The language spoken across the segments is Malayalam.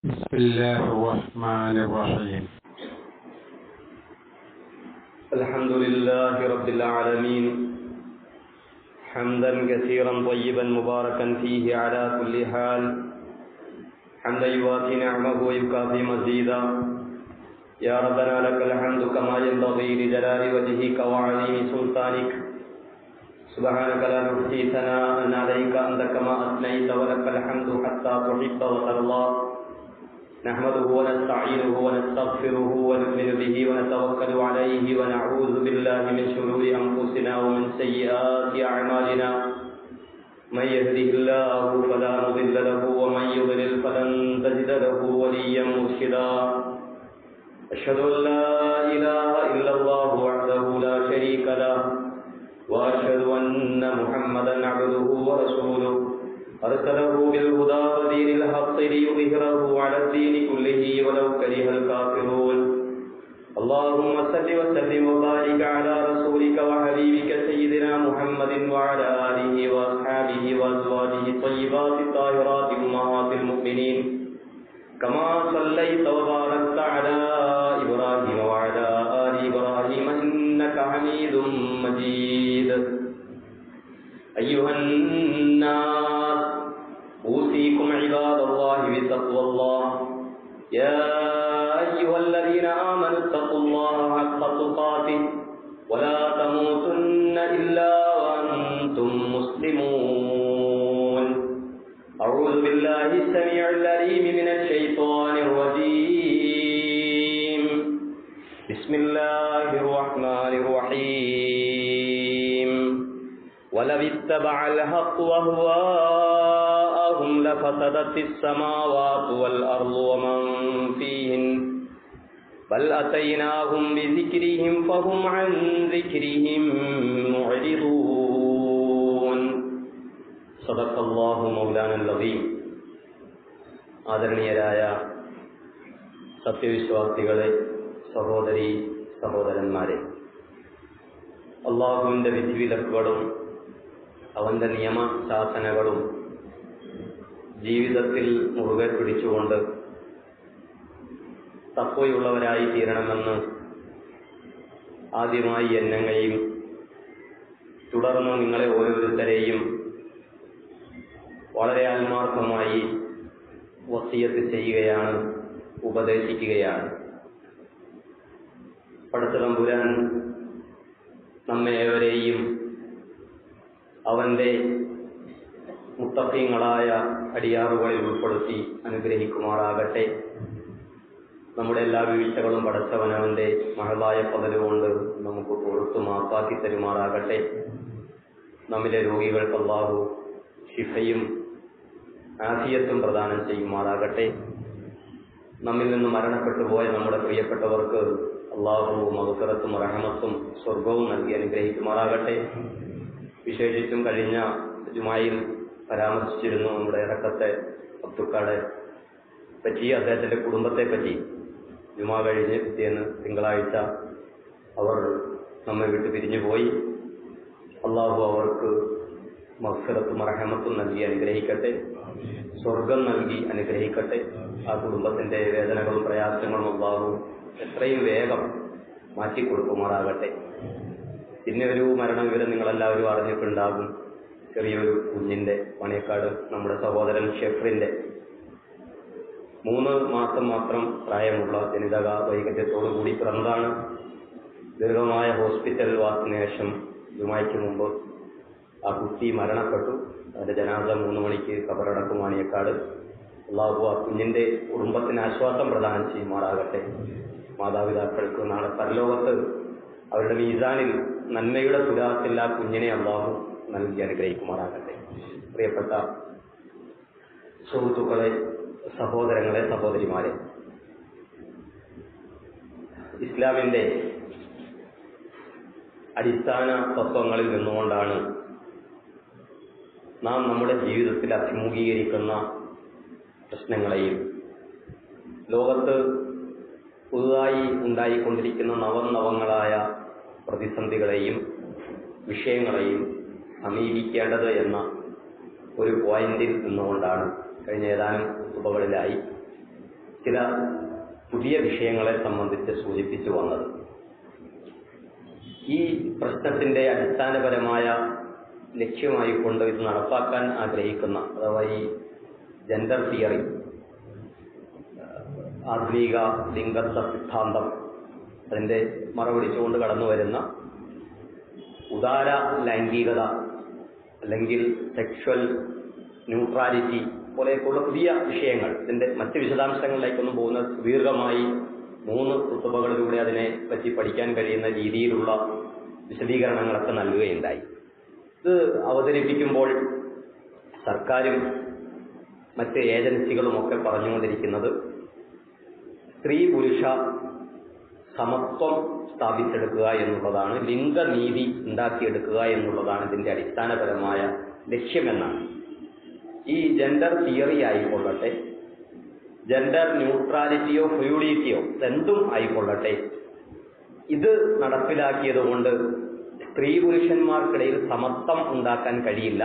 بسم الله الرحمن الرحيم الحمد لله رب العالمين حمدا كثيرا طيبا مباركا فيه على كل حال حمدا يوافي نعمه ويكافي مزيدا يا ربنا لك الحمد كما ينبغي لجلال وجهك وعظيم سلطانك سبحانك لا نحصي ثناء عليك انت كما اثنيت ولك الحمد حتى تحب وترضى نحمده ونستعينه ونستغفره ونؤمن به ونتوكل عليه ونعوذ بالله من شرور انفسنا ومن سيئات اعمالنا من يهده الله فلا مضل له ومن يضلل فلن تجد له وليا مرشدا اشهد ان لا اله الا الله وحده لا شريك له واشهد ان محمدا عبده ورسوله أرسله بالهدى ودين الحق ليظهره على الدين كله ولو كره الكافرون اللهم صل وسلم وبارك على رسولك وحبيبك سيدنا محمد وعلى آله وأصحابه وأزواجه الطيبات الطاهرات أمهات المؤمنين كما صليت وباركت على إبراهيم وعلى آل إبراهيم إنك حميد مجيد أيها الناس أوصيكم عباد الله بتقوى الله يا أيها الذين آمنوا اتقوا الله حق تقاته ولا تموتن إلا وأنتم مسلمون أعوذ بالله السميع العليم من الشيطان الرجيم بسم الله الرحمن الرحيم ولو اتبع الحق وهواءهم لفسدت السماوات والأرض ومن فيهن بل أتيناهم بذكرهم فهم عن ذكرهم معرضون صدق الله مولانا العظيم ആദരണീയരായ സത്യവിശ്വാസികളെ സഹോദരി സഹോദരന്മാരെ അള്ളാഹുവിൻ്റെ വിധിവിലക്കുകളും അവന്റെ നിയമശാസനകളും ജീവിതത്തിൽ മുറുകെ പിടിച്ചുകൊണ്ട് തപ്പോയുള്ളവരായി തീരണമെന്ന് ആദ്യമായി എന്നെയും തുടർന്ന് നിങ്ങളെ ഓരോരുത്തരെയും വളരെ ആത്മാർത്ഥമായി വസിയത്ത് ചെയ്യുകയാണ് ഉപദേശിക്കുകയാണ് പടത്തലമ്പുരാൻ നമ്മെ ഏവരെയും അവന്റെ മുത്തഫീങ്ങളായ അടിയാറുകളിൽ ഉൾപ്പെടുത്തി അനുഗ്രഹിക്കുമാറാകട്ടെ നമ്മുടെ എല്ലാ വീഴ്ചകളും പടച്ചവനവന്റെ മഹളായ പകലുകൊണ്ട് നമുക്ക് കൊടുത്തു മാപ്പാക്കി തരുമാറാകട്ടെ നമ്മിലെ രോഗികൾക്ക് അള്ളാഹു ശിഫയും ആഫിയത്തും പ്രദാനം ചെയ്യുമാറാകട്ടെ നമ്മിൽ നിന്ന് മരണപ്പെട്ടു പോയ നമ്മുടെ പ്രിയപ്പെട്ടവർക്ക് അള്ളാഹുവും അവസരത്തും റഹമത്തും സ്വർഗവും നൽകി അനുഗ്രഹിക്കുമാറാകട്ടെ വിശേഷിച്ചും കഴിഞ്ഞ ജുമായിൽ പരാമർശിച്ചിരുന്നു നമ്മുടെ ഇറക്കത്തെ അബ്ദുക്കാടെ പറ്റി അദ്ദേഹത്തിന്റെ കുടുംബത്തെ പറ്റി ജുമാ കഴിഞ്ഞ് പിറ്റേന്ന് തിങ്കളാഴ്ച അവർ നമ്മെ വിട്ട് പിരിഞ്ഞു പോയി അള്ളാഹു അവർക്ക് മത്സരത്തും റഹമത്തും നൽകി അനുഗ്രഹിക്കട്ടെ സ്വർഗം നൽകി അനുഗ്രഹിക്കട്ടെ ആ കുടുംബത്തിന്റെ വേദനകളും പ്രയാസങ്ങളും അള്ളാഹു എത്രയും വേഗം മാറ്റിക്കൊടുക്കുമാറാകട്ടെ പിന്നെ ഒരു മരണവിവരം നിങ്ങളെല്ലാവരും അറിഞ്ഞിട്ടുണ്ടാകും ചെറിയൊരു കുഞ്ഞിന്റെ പണിയക്കാട് നമ്മുടെ സഹോദരൻ ഷെഫറിന്റെ മൂന്ന് മാസം മാത്രം പ്രായമുള്ള ജനിതക വൈകല്യത്തോടു കൂടി പിറന്നതാണ് ദീർഘമായ ഹോസ്പിറ്റൽ വാസത്തിന് ശേഷം ജുമായ്ക്ക് മുമ്പ് ആ കുട്ടി മരണപ്പെട്ടു അതിന്റെ ജനാസ മൂന്ന് മണിക്ക് കബറടക്കും മാണിയക്കാട് അള്ളാഹു ആ കുഞ്ഞിന്റെ കുടുംബത്തിന് ആശ്വാസം പ്രദാനം ചെയ്യുമാറാകട്ടെ മാതാപിതാക്കൾക്ക് നാളെ പരലോകത്ത് അവരുടെ മീസാനിൽ നന്മയുടെ തുലാത്തിൽ ആ കുഞ്ഞിനെ അള്ളാഹു നൽകി അനുഗ്രഹിക്കുമാറാകട്ടെ പ്രിയപ്പെട്ട സുഹൃത്തുക്കളെ സഹോദരങ്ങളെ സഹോദരിമാരെ ഇസ്ലാമിന്റെ അടിസ്ഥാന തത്വങ്ങളിൽ നിന്നുകൊണ്ടാണ് നാം നമ്മുടെ ജീവിതത്തിൽ അഭിമുഖീകരിക്കുന്ന പ്രശ്നങ്ങളെയും ലോകത്ത് പുതുതായി ഉണ്ടായിക്കൊണ്ടിരിക്കുന്ന നവനവങ്ങളായ പ്രതിസന്ധികളെയും വിഷയങ്ങളെയും സമീപിക്കേണ്ടത് എന്ന ഒരു പോയിന്റിൽ നിന്നുകൊണ്ടാണ് കഴിഞ്ഞ ഏതാനും ഉപകളിലായി ചില പുതിയ വിഷയങ്ങളെ സംബന്ധിച്ച് സൂചിപ്പിച്ചു വന്നത് ഈ പ്രശ്നത്തിന്റെ അടിസ്ഥാനപരമായ ലക്ഷ്യമായിക്കൊണ്ട് ഇത് നടപ്പാക്കാൻ ആഗ്രഹിക്കുന്ന അഥവാ ഈ ജെൻഡർ തിയറി ആധുനിക ലിംഗത്വ സിദ്ധാന്തം അതിന്റെ മറപിടിച്ചുകൊണ്ട് കടന്നു വരുന്ന ഉദാര ലൈംഗികത അല്ലെങ്കിൽ സെക്ഷൽ ന്യൂട്രാലിറ്റി പോലെയൊക്കെയുള്ള പുതിയ വിഷയങ്ങൾ ഇതിന്റെ മറ്റ് വിശദാംശങ്ങളിലേക്കൊന്നും പോകുന്ന ദീർഘമായി മൂന്ന് കുത്തുബകളിലൂടെ അതിനെ പറ്റി പഠിക്കാൻ കഴിയുന്ന രീതിയിലുള്ള വിശദീകരണങ്ങളൊക്കെ നൽകുകയുണ്ടായി ഇത് അവതരിപ്പിക്കുമ്പോൾ സർക്കാരും മറ്റ് ഏജൻസികളുമൊക്കെ പറഞ്ഞുകൊണ്ടിരിക്കുന്നത് സ്ത്രീ പുരുഷ സമത്വം സ്ഥാപിച്ചെടുക്കുക എന്നുള്ളതാണ് ലിംഗനീതി ഉണ്ടാക്കിയെടുക്കുക എന്നുള്ളതാണ് ഇതിന്റെ അടിസ്ഥാനപരമായ ലക്ഷ്യമെന്നാണ് ഈ ജെൻഡർ തിയറി ആയിക്കൊള്ളട്ടെ ജെൻഡർ ന്യൂട്രാലിറ്റിയോ ഫ്ലൂയിഡിറ്റിയോ എന്തും ആയിക്കൊള്ളട്ടെ ഇത് നടപ്പിലാക്കിയത് കൊണ്ട് സ്ത്രീ പുരുഷന്മാർക്കിടയിൽ സമത്വം ഉണ്ടാക്കാൻ കഴിയില്ല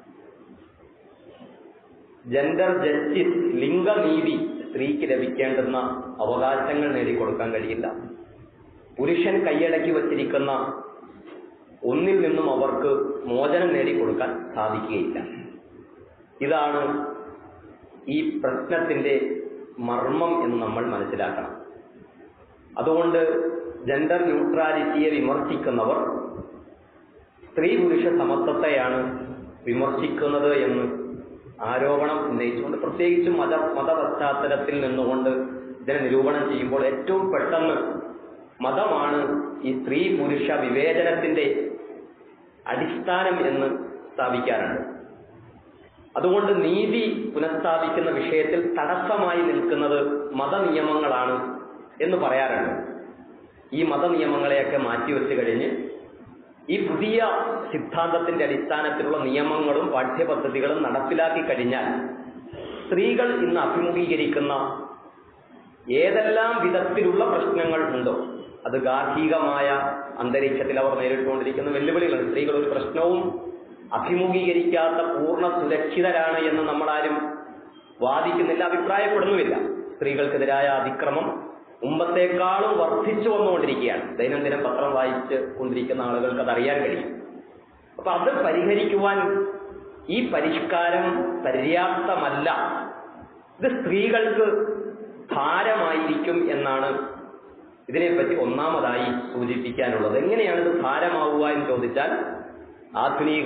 ജെൻഡർ ജസ്റ്റിസ് ലിംഗനീതി സ്ത്രീക്ക് ലഭിക്കേണ്ടുന്ന അവകാശങ്ങൾ നേടിക്കൊടുക്കാൻ കഴിയില്ല പുരുഷൻ കൈയടക്കി വച്ചിരിക്കുന്ന ഒന്നിൽ നിന്നും അവർക്ക് മോചനം നേടിക്കൊടുക്കാൻ സാധിക്കുകയില്ല ഇതാണ് ഈ പ്രശ്നത്തിന്റെ മർമ്മം എന്ന് നമ്മൾ മനസ്സിലാക്കണം അതുകൊണ്ട് ജെൻഡർ ന്യൂട്രാലിറ്റിയെ വിമർശിക്കുന്നവർ സ്ത്രീ പുരുഷ സമത്വത്തെയാണ് വിമർശിക്കുന്നത് എന്ന് ആരോപണം ഉന്നയിച്ചുകൊണ്ട് പ്രത്യേകിച്ചും മത മതപശ്ചാത്തലത്തിൽ നിന്നുകൊണ്ട് ഇതിനെ നിരൂപണം ചെയ്യുമ്പോൾ ഏറ്റവും പെട്ടെന്ന് മതമാണ് ഈ സ്ത്രീ പുരുഷ വിവേചനത്തിന്റെ അടിസ്ഥാനം എന്ന് സ്ഥാപിക്കാറുണ്ട് അതുകൊണ്ട് നീതി പുനഃസ്ഥാപിക്കുന്ന വിഷയത്തിൽ തടസ്സമായി നിൽക്കുന്നത് മതനിയമങ്ങളാണ് എന്ന് പറയാറുണ്ട് ഈ മതനിയമങ്ങളെയൊക്കെ മാറ്റിവെച്ച് കഴിഞ്ഞ് ഈ പുതിയ സിദ്ധാന്തത്തിന്റെ അടിസ്ഥാനത്തിലുള്ള നിയമങ്ങളും പാഠ്യപദ്ധതികളും നടപ്പിലാക്കി കഴിഞ്ഞാൽ സ്ത്രീകൾ ഇന്ന് അഭിമുഖീകരിക്കുന്ന ഏതെല്ലാം വിധത്തിലുള്ള പ്രശ്നങ്ങൾ ഉണ്ടോ അത് ഗാർഹികമായ അന്തരീക്ഷത്തിൽ അവർ നേരിട്ടുകൊണ്ടിരിക്കുന്ന വെല്ലുവിളികളാണ് സ്ത്രീകൾ ഒരു പ്രശ്നവും അഭിമുഖീകരിക്കാത്ത പൂർണ്ണ സുരക്ഷിതരാണ് എന്ന് നമ്മളാരും വാദിക്കുന്നില്ല അഭിപ്രായപ്പെടുന്നുമില്ല സ്ത്രീകൾക്കെതിരായ അതിക്രമം മുമ്പത്തേക്കാളും വർദ്ധിച്ചു വന്നുകൊണ്ടിരിക്കുകയാണ് ദൈനംദിനം പത്രം വായിച്ച് കൊണ്ടിരിക്കുന്ന ആളുകൾക്ക് അത് അറിയാൻ കഴിയും അപ്പൊ അത് പരിഹരിക്കുവാൻ ഈ പരിഷ്കാരം പര്യാപ്തമല്ല ഇത് സ്ത്രീകൾക്ക് ഭാരമായിരിക്കും എന്നാണ് ഇതിനെപ്പറ്റി ഒന്നാമതായി സൂചിപ്പിക്കാനുള്ളത് എങ്ങനെയാണ് ഇത് ഭാരമാവുക എന്ന് ചോദിച്ചാൽ ആധുനിക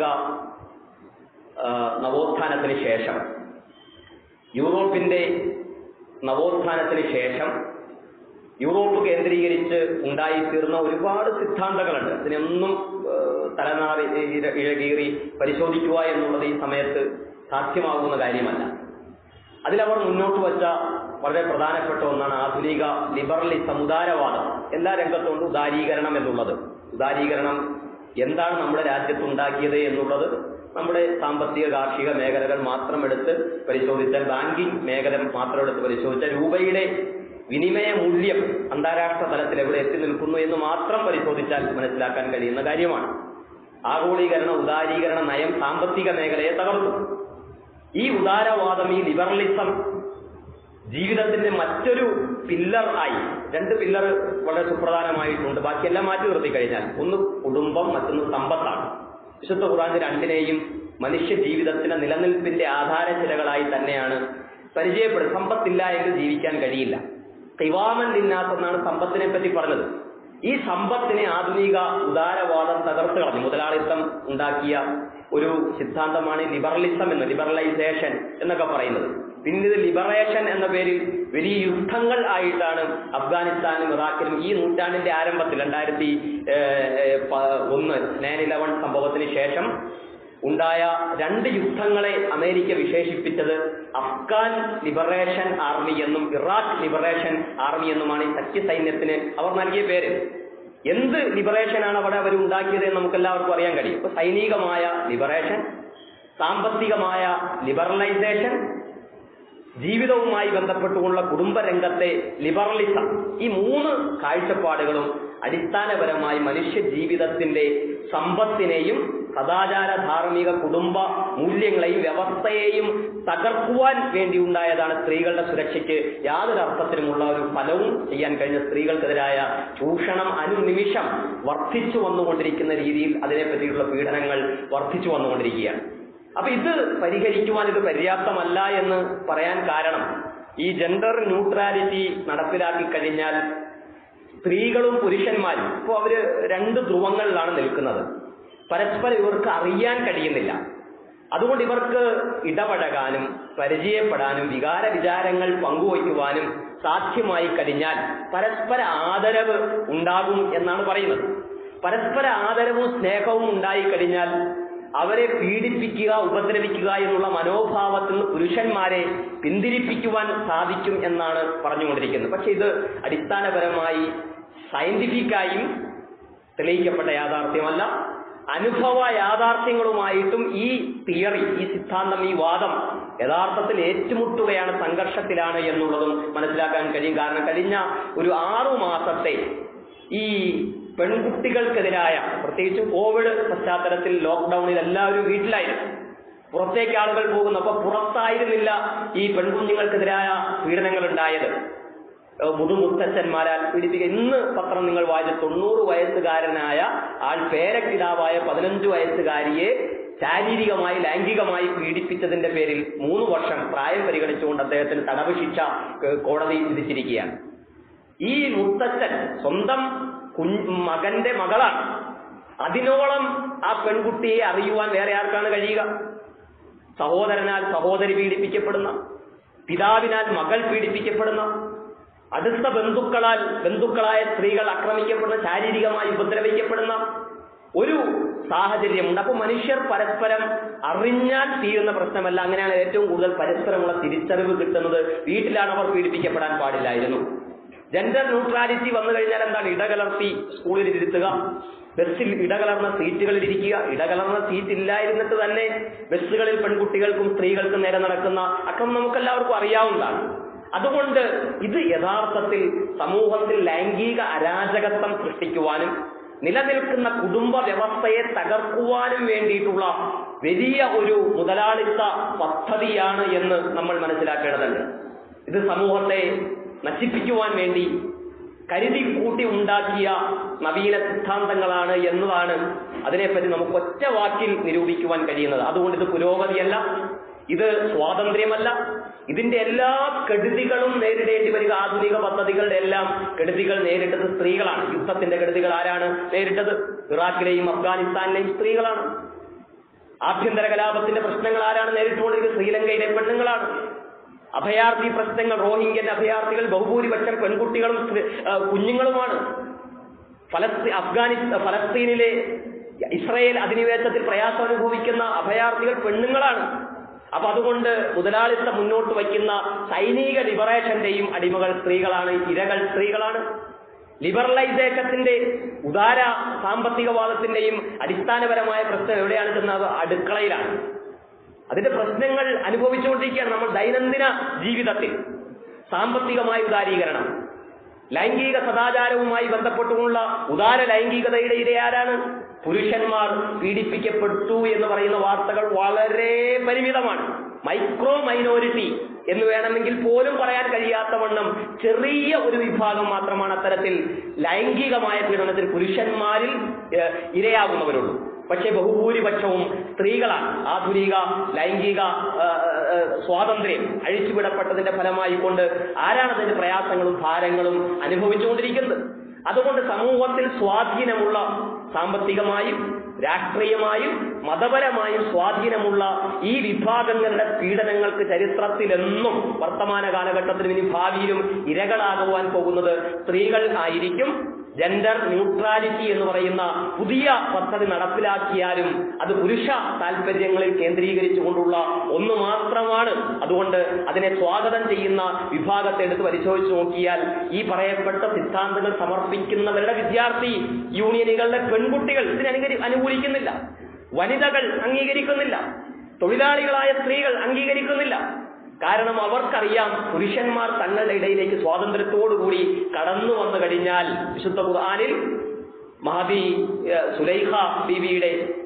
നവോത്ഥാനത്തിന് ശേഷം യൂറോപ്പിന്റെ നവോത്ഥാനത്തിന് ശേഷം യൂറോപ്പ് കേന്ദ്രീകരിച്ച് ഉണ്ടായിത്തീർന്ന ഒരുപാട് സിദ്ധാന്തങ്ങളുണ്ട് അതിനൊന്നും തലനാറി ഇഴകീറി പരിശോധിക്കുക എന്നുള്ളത് ഈ സമയത്ത് സാധ്യമാകുന്ന കാര്യമല്ല അതിലവർ മുന്നോട്ട് വച്ച വളരെ പ്രധാനപ്പെട്ട ഒന്നാണ് ആധുനിക ലിബറലിസം ഉദാരവാദം എല്ലാ രംഗത്തുകൊണ്ട് ഉദാരീകരണം എന്നുള്ളത് ഉദാരീകരണം എന്താണ് നമ്മുടെ രാജ്യത്ത് ഉണ്ടാക്കിയത് എന്നുള്ളത് നമ്മുടെ സാമ്പത്തിക കാർഷിക മേഖലകൾ മാത്രം എടുത്ത് പരിശോധിച്ചാൽ ബാങ്കിംഗ് മേഖല മാത്രം എടുത്ത് പരിശോധിച്ചാൽ രൂപയുടെ വിനിമയ മൂല്യം അന്താരാഷ്ട്ര തലത്തിൽ എവിടെ എത്തി നിൽക്കുന്നു എന്ന് മാത്രം പരിശോധിച്ചാൽ മനസ്സിലാക്കാൻ കഴിയുന്ന കാര്യമാണ് ആഗോളീകരണ ഉദാരീകരണ നയം സാമ്പത്തിക മേഖലയെ തകർത്തു ഈ ഉദാരവാദം ഈ ലിബറലിസം ജീവിതത്തിന്റെ മറ്റൊരു പില്ലർ ആയി രണ്ട് പില്ലർ വളരെ സുപ്രധാനമായിട്ടുണ്ട് ബാക്കിയെല്ലാം മാറ്റി നിർത്തി കഴിഞ്ഞാൽ ഒന്ന് കുടുംബം മറ്റൊന്ന് സമ്പത്താണ് വിശുദ്ധ ഖുറാന്റെ രണ്ടിനെയും മനുഷ്യ ജീവിതത്തിന്റെ നിലനിൽപ്പിന്റെ ആധാരശിലകളായി തന്നെയാണ് പരിചയപ്പെടുന്നത് സമ്പത്തില്ല എങ്കിൽ ജീവിക്കാൻ കഴിയില്ല കിവാമൻ തിന്നാത്തെന്നാണ് സമ്പത്തിനെ പറ്റി പറഞ്ഞത് ഈ സമ്പത്തിനെ ആധുനിക ഉദാരവാദം തകർത്ത് കളഞ്ഞു മുതലാളിത്തം ഉണ്ടാക്കിയ ഒരു സിദ്ധാന്തമാണ് ലിബറലിസം എന്ന് ലിബറലൈസേഷൻ എന്നൊക്കെ പറയുന്നത് പിന്നീട് ലിബറേഷൻ എന്ന പേരിൽ വലിയ യുദ്ധങ്ങൾ ആയിട്ടാണ് അഫ്ഗാനിസ്ഥാനും ഇറാഖിലും ഈ നൂറ്റാണ്ടിന്റെ ആരംഭത്തിൽ രണ്ടായിരത്തി ഒന്ന് നയൻ ഇലവൻ സംഭവത്തിന് ശേഷം ഉണ്ടായ രണ്ട് യുദ്ധങ്ങളെ അമേരിക്ക വിശേഷിപ്പിച്ചത് അഫ്ഗാൻ ലിബറേഷൻ ആർമി എന്നും ഇറാഖ് ലിബറേഷൻ ആർമി എന്നുമാണ് ഈ സഖ്യ സൈന്യത്തിന് അവർ നൽകിയ പേര് എന്ത് ലിബറേഷനാണ് അവിടെ അവർ ഉണ്ടാക്കിയത് എന്ന് നമുക്ക് എല്ലാവർക്കും അറിയാൻ കഴിയും ഇപ്പൊ സൈനികമായ ലിബറേഷൻ സാമ്പത്തികമായ ലിബറലൈസേഷൻ ജീവിതവുമായി ബന്ധപ്പെട്ടുകൊണ്ടുള്ള കുടുംബരംഗത്തെ ലിബറലിസം ഈ മൂന്ന് കാഴ്ചപ്പാടുകളും അടിസ്ഥാനപരമായി മനുഷ്യ ജീവിതത്തിന്റെ സമ്പത്തിനെയും സദാചാര ധാർമ്മിക കുടുംബ മൂല്യങ്ങളെയും വ്യവസ്ഥയെയും തകർക്കുവാൻ വേണ്ടി ഉണ്ടായതാണ് സ്ത്രീകളുടെ സുരക്ഷയ്ക്ക് യാതൊരു അർത്ഥത്തിലുമുള്ള ഒരു ഫലവും ചെയ്യാൻ കഴിഞ്ഞ സ്ത്രീകൾക്കെതിരായ ചൂഷണം അനുനിമിഷം വർദ്ധിച്ചു വന്നുകൊണ്ടിരിക്കുന്ന രീതിയിൽ അതിനെപ്പറ്റിയുള്ള പീഡനങ്ങൾ വർദ്ധിച്ചു വന്നുകൊണ്ടിരിക്കുകയാണ് അപ്പൊ ഇത് പരിഹരിക്കുവാൻ ഇത് പര്യാപ്തമല്ല എന്ന് പറയാൻ കാരണം ഈ ജെൻഡർ ന്യൂട്രാലിറ്റി നടപ്പിലാക്കി കഴിഞ്ഞാൽ സ്ത്രീകളും പുരുഷന്മാരും ഇപ്പോൾ അവര് രണ്ട് ധ്രുവങ്ങളിലാണ് നിൽക്കുന്നത് പരസ്പരം ഇവർക്ക് അറിയാൻ കഴിയുന്നില്ല അതുകൊണ്ട് ഇവർക്ക് ഇടപഴകാനും പരിചയപ്പെടാനും വികാര വിചാരങ്ങൾ പങ്കുവയ്ക്കുവാനും സാധ്യമായി കഴിഞ്ഞാൽ പരസ്പര ആദരവ് ഉണ്ടാകും എന്നാണ് പറയുന്നത് പരസ്പര ആദരവും സ്നേഹവും ഉണ്ടായി കഴിഞ്ഞാൽ അവരെ പീഡിപ്പിക്കുക ഉപദ്രവിക്കുക എന്നുള്ള മനോഭാവത്തിൽ നിന്ന് പുരുഷന്മാരെ പിന്തിരിപ്പിക്കുവാൻ സാധിക്കും എന്നാണ് പറഞ്ഞുകൊണ്ടിരിക്കുന്നത് പക്ഷെ ഇത് അടിസ്ഥാനപരമായി സയന്റിഫിക്കായും തെളിയിക്കപ്പെട്ട യാഥാർത്ഥ്യമല്ല അനുഭവ യാഥാർത്ഥ്യങ്ങളുമായിട്ടും ഈ തിയറി ഈ സിദ്ധാന്തം ഈ വാദം യഥാർത്ഥത്തിൽ ഏറ്റുമുട്ടുകയാണ് സംഘർഷത്തിലാണ് എന്നുള്ളതും മനസ്സിലാക്കാൻ കഴിയും കാരണം കഴിഞ്ഞ ഒരു ആറു മാസത്തെ ഈ പെൺകുട്ടികൾക്കെതിരായ പ്രത്യേകിച്ച് കോവിഡ് പശ്ചാത്തലത്തിൽ ലോക്ക്ഡൌണിൽ എല്ലാവരും വീട്ടിലായിരുന്നു പുറത്തേക്ക് ആളുകൾ പോകുന്നു അപ്പൊ പുറത്തായിരുന്നില്ല ഈ പെൺകുഞ്ഞുങ്ങൾക്കെതിരായ പീഡനങ്ങൾ ഉണ്ടായത് മുതുമുത്തച്ഛന്മാരാൽ പീഡിപ്പിക്കുക ഇന്ന് പത്രം നിങ്ങൾ വായിച്ച തൊണ്ണൂറ് വയസ്സുകാരനായ ആൾ പേരക്കിടാവായ പതിനഞ്ച് വയസ്സുകാരിയെ ശാരീരികമായി ലൈംഗികമായി പീഡിപ്പിച്ചതിന്റെ പേരിൽ മൂന്ന് വർഷം പ്രായം പരിഗണിച്ചുകൊണ്ട് അദ്ദേഹത്തിന് തടവ് ശിക്ഷ ഏഹ്, കോടതി വിധിച്ചിരിക്കുകയാണ് ഈ മുത്തച്ഛൻ സ്വന്തം കുഞ്ഞ് മകന്റെ മകളാണ് അതിനോളം ആ പെൺകുട്ടിയെ അറിയുവാൻ വേറെ ആർക്കാണ് കഴിയുക സഹോദരനാൽ സഹോദരി പീഡിപ്പിക്കപ്പെടുന്ന പിതാവിനാൽ മകൾ പീഡിപ്പിക്കപ്പെടുന്ന അടുത്ത ബന്ധുക്കളാൽ ബന്ധുക്കളായ സ്ത്രീകൾ ആക്രമിക്കപ്പെടുന്ന ശാരീരികമായി ഉപദ്രവിക്കപ്പെടുന്ന ഒരു സാഹചര്യമുണ്ട് അപ്പൊ മനുഷ്യർ പരസ്പരം അറിഞ്ഞാൽ തീരുന്ന പ്രശ്നമല്ല അങ്ങനെയാണ് ഏറ്റവും കൂടുതൽ പരസ്പരമുള്ള തിരിച്ചറിവ് കിട്ടുന്നത് വീട്ടിലാണ് അവർ പീഡിപ്പിക്കപ്പെടാൻ പാടില്ലായിരുന്നു ജെൻഡർ ന്യൂട്രാലിറ്റി വന്നു കഴിഞ്ഞാൽ എന്താണ് ഇടകലർത്തി സ്കൂളിൽ ഇരുത്തുക ബസ്സിൽ ഇടകലർന്ന സീറ്റുകളിൽ ഇരിക്കുക ഇടകലർന്ന സീറ്റ് ഇല്ലായിരുന്നിട്ട് തന്നെ ബസ്സുകളിൽ പെൺകുട്ടികൾക്കും സ്ത്രീകൾക്കും നേരെ നടക്കുന്ന അക്രമം നമുക്കെല്ലാവർക്കും അറിയാവുന്നതാണ് അതുകൊണ്ട് ഇത് യഥാർത്ഥത്തിൽ സമൂഹത്തിൽ ലൈംഗിക അരാജകത്വം സൃഷ്ടിക്കുവാനും നിലനിൽക്കുന്ന കുടുംബ വ്യവസ്ഥയെ തകർക്കുവാനും വേണ്ടിയിട്ടുള്ള വലിയ ഒരു മുതലാളിത്ത പദ്ധതിയാണ് എന്ന് നമ്മൾ മനസ്സിലാക്കേണ്ടതുണ്ട് ഇത് സമൂഹത്തെ നശിപ്പിക്കുവാൻ വേണ്ടി കരുതി കൂട്ടി ഉണ്ടാക്കിയ നവീന സിദ്ധാന്തങ്ങളാണ് എന്നതാണ് അതിനെപ്പറ്റി നമുക്ക് ഒറ്റ വാക്കിൽ നിരൂപിക്കുവാൻ കഴിയുന്നത് അതുകൊണ്ട് ഇത് പുരോഗതിയല്ല ഇത് സ്വാതന്ത്ര്യമല്ല ഇതിന്റെ എല്ലാ കെടുതികളും നേരിടേണ്ടി വരിക ആധുനിക പദ്ധതികളുടെ എല്ലാം കെടുതികൾ നേരിട്ടത് സ്ത്രീകളാണ് യുദ്ധത്തിന്റെ കെടുതികൾ ആരാണ് നേരിട്ടത് ഇറാഖിലെയും അഫ്ഗാനിസ്ഥാനിലെയും സ്ത്രീകളാണ് ആഭ്യന്തര കലാപത്തിന്റെ പ്രശ്നങ്ങൾ ആരാണ് നേരിട്ടുകൊണ്ടിരിക്കുന്നത് ശ്രീലങ്കയിലെ പെണ്ണുങ്ങളാണ് അഭയാർത്ഥി പ്രശ്നങ്ങൾ റോഹിംഗ്യൻ അഭയാർത്ഥികൾ ബഹുഭൂരിപക്ഷം പെൺകുട്ടികളും സ്ത്രീ- ആ, കുഞ്ഞുങ്ങളുമാണ് ഫലസ്തീ അഫ്ഗാനിസ്ഥാൻ ഫലസ്തീനിലെ ഇസ്രയേൽ അധിനിവേശത്തിൽ പ്രയാസം അനുഭവിക്കുന്ന അഭയാർത്ഥികൾ പെണ്ണുങ്ങളാണ് അപ്പൊ അതുകൊണ്ട് മുതലാളിത്തം മുന്നോട്ട് വയ്ക്കുന്ന സൈനിക ലിബറേഷന്റെയും അടിമകൾ സ്ത്രീകളാണ് ഇരകൾ സ്ത്രീകളാണ് ലിബറലൈസേഷന്റെ ഉദാര സാമ്പത്തികവാദത്തിന്റെയും അടിസ്ഥാനപരമായ പ്രശ്നം എവിടെയാണ് ചെന്നത് അടുക്കളയിലാണ് അതിന്റെ പ്രശ്നങ്ങൾ അനുഭവിച്ചുകൊണ്ടിരിക്കുകയാണ് നമ്മൾ ദൈനംദിന ജീവിതത്തിൽ സാമ്പത്തികമായ ഉദാരീകരണം ലൈംഗിക സദാചാരവുമായി ബന്ധപ്പെട്ടുള്ള ഉദാര ലൈംഗികതയുടെ ഇരയാരാണ് പുരുഷന്മാർ പീഡിപ്പിക്കപ്പെട്ടു എന്ന് പറയുന്ന വാർത്തകൾ വളരെ പരിമിതമാണ് മൈക്രോ മൈനോരിറ്റി എന്ന് വേണമെങ്കിൽ പോലും പറയാൻ കഴിയാത്ത വണ്ണം ചെറിയ ഒരു വിഭാഗം മാത്രമാണ് അത്തരത്തിൽ ലൈംഗികമായ പീഡനത്തിൽ പുരുഷന്മാരിൽ ഏഹ്, ഇരയാകുന്നവരുള്ളൂ പക്ഷേ ബഹുഭൂരിപക്ഷവും സ്ത്രീകളാണ് ആധുനിക ലൈംഗിക ആ, ആ, സ്വാതന്ത്ര്യം അഴിച്ചുവിടപ്പെട്ടതിന്റെ ഫലമായി കൊണ്ട് ആരാണ് അതിന്റെ പ്രയാസങ്ങളും ഭാരങ്ങളും അനുഭവിച്ചുകൊണ്ടിരിക്കുന്നത് അതുകൊണ്ട് സമൂഹത്തിൽ സ്വാധീനമുള്ള സാമ്പത്തികമായും രാഷ്ട്രീയമായും മതപരമായും സ്വാധീനമുള്ള ഈ വിഭാഗങ്ങളുടെ പീഡനങ്ങൾക്ക് ചരിത്രത്തിലെന്നും വർത്തമാന കാലഘട്ടത്തിലും ഇനി ഭാവിയിലും ഇരകളാകുവാൻ പോകുന്നത് സ്ത്രീകൾ ആയിരിക്കും ജെൻഡർ ന്യൂട്രാലിറ്റി എന്ന് പറയുന്ന പുതിയ പദ്ധതി നടപ്പിലാക്കിയാലും അത് പുരുഷ താല്പര്യങ്ങളിൽ കേന്ദ്രീകരിച്ചുകൊണ്ടുള്ള ഒന്ന് മാത്രമാണ് അതുകൊണ്ട് അതിനെ സ്വാഗതം ചെയ്യുന്ന വിഭാഗത്തെ എടുത്ത് പരിശോധിച്ച് നോക്കിയാൽ ഈ പറയപ്പെട്ട സിദ്ധാന്തങ്ങൾ സമർപ്പിക്കുന്നവരുടെ വിദ്യാർത്ഥി യൂണിയനുകളുടെ പെൺകുട്ടികൾ ഇതിനെ അനുകരി അനുകൂലിക്കുന്നില്ല വനിതകൾ അംഗീകരിക്കുന്നില്ല തൊഴിലാളികളായ സ്ത്രീകൾ അംഗീകരിക്കുന്നില്ല കാരണം അവർക്കറിയാം പുരുഷന്മാർ തങ്ങളുടെ ഇടയിലേക്ക് സ്വാതന്ത്ര്യത്തോടുകൂടി കടന്നു വന്നു കഴിഞ്ഞാൽ വിശുദ്ധ ഖുർആനിൽ മഹദി ഏഹ്, സുലൈഖ ബീവിയുടെ